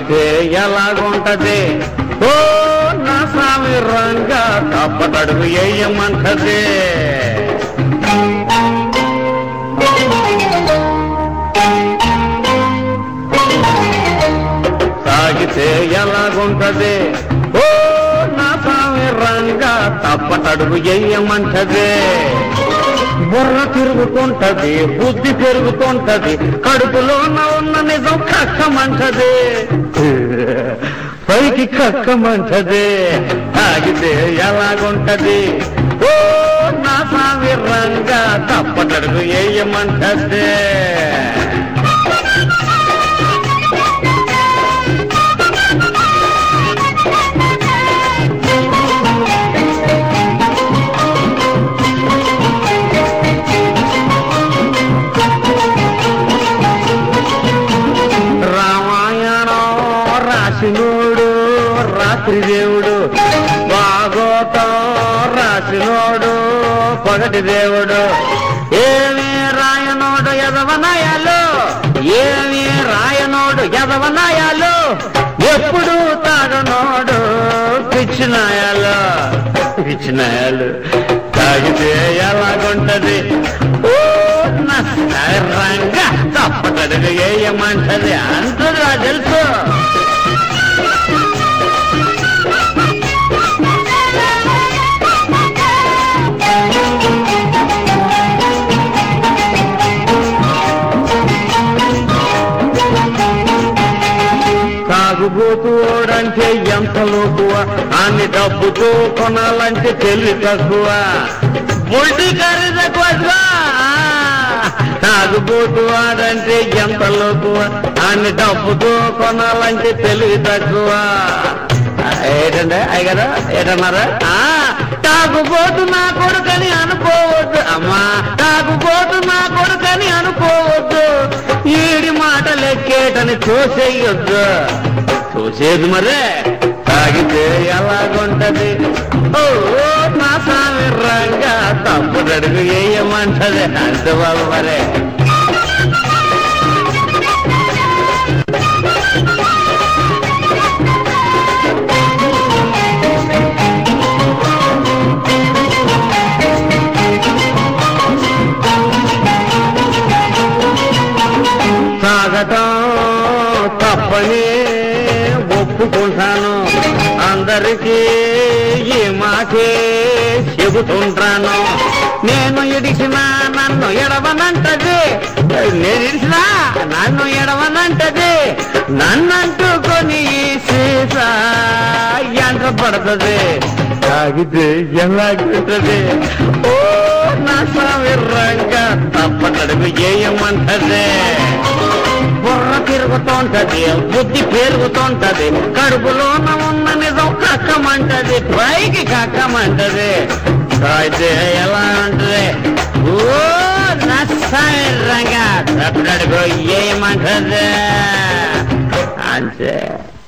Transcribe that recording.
తాగితే ఎలాగుంటది ఓ నా స్వామి రంగా తప్పటడుగు వేయమంటది తాగితే ఎలాగుంటది ఓ నా స్వామి రంగా తప్పటడుగు వేయమంటది బుర్ర తిరుగుతుంటది బుద్ధి పెరుగుతుంటది కడుపులోన ఉన్న నిజం కక్కమంటది పైకి కక్కమంటది తాగితే ఎలాగుంటది ఓ నా స్వామి రంగా తప్పటడుగు వేయమంటది రామాయణం రాసినోడు రాత్రి దేవుడు భాగోతం రాసినోడు పగటి దేవుడు ఏమి రాయనోడు ఎదవనాయాలు ఏమి రాయనోడు ఎదవనాయాలు ఎప్పుడు తాగనోడు పిచ్చినాయాలు పిచ్చినాయాలు తాగితే ఎలాగుంటది ఓ నా రంగా తప్పకడుగు వేయమంటది అంతగా తెలుసు తాగుబోతువాడంటే ఎంత లోకువ అన్ని డబ్బుతో కొనాలంటే తెలివి తక్కువ బుల్టి ఖరీదు ఎక్కువ తాగుబోతువాడంటే ఎంత లోకువ అన్ని డబ్బుతో కొనాలంటే తెలివి తక్కువ ఏంటంటే అయ్యగారు ఏంటన్నారా ఆ, తాగుబోతు నా కొడుకని అనుకోవద్దు అమ్మా తాగుబోతు నా కొడుకని అనుకోవద్దు ఈడి మాట లెక్కేటని చూసేయొద్దు చూసేది మరే తాగితే ఎలాగుంటది ఓ నా స్వామి రంగా తప్పుడడుగు వేయమంటది అంతే బాబు మరే తాగటం తప్పని ఒప్పుకుంటాను అందరికీ ఈ మాటే చెబుతుంటాను నేను ఇడిచినా నన్ను ఎడవనంటది నేను ఇడిచినా నన్ను ఎడవనంటది నన్నంటుకొని ఈ సీసా ఎంట పడుతుంది తాగితే ఎలాగుంటది ఓ నా స్వామి రంగా తప్పటడుగు చేయమంటది బుర్ర తిరుగుతుంటది బుద్ధి పెరుగుతుంటది కడుపులోన ఉన్న నిజం కక్కమంటది పైకి కక్కమంటది అయితే ఎలా ఉంటది ఓ నష్టంగా తప్పటడుగు ఏమంటది అంతే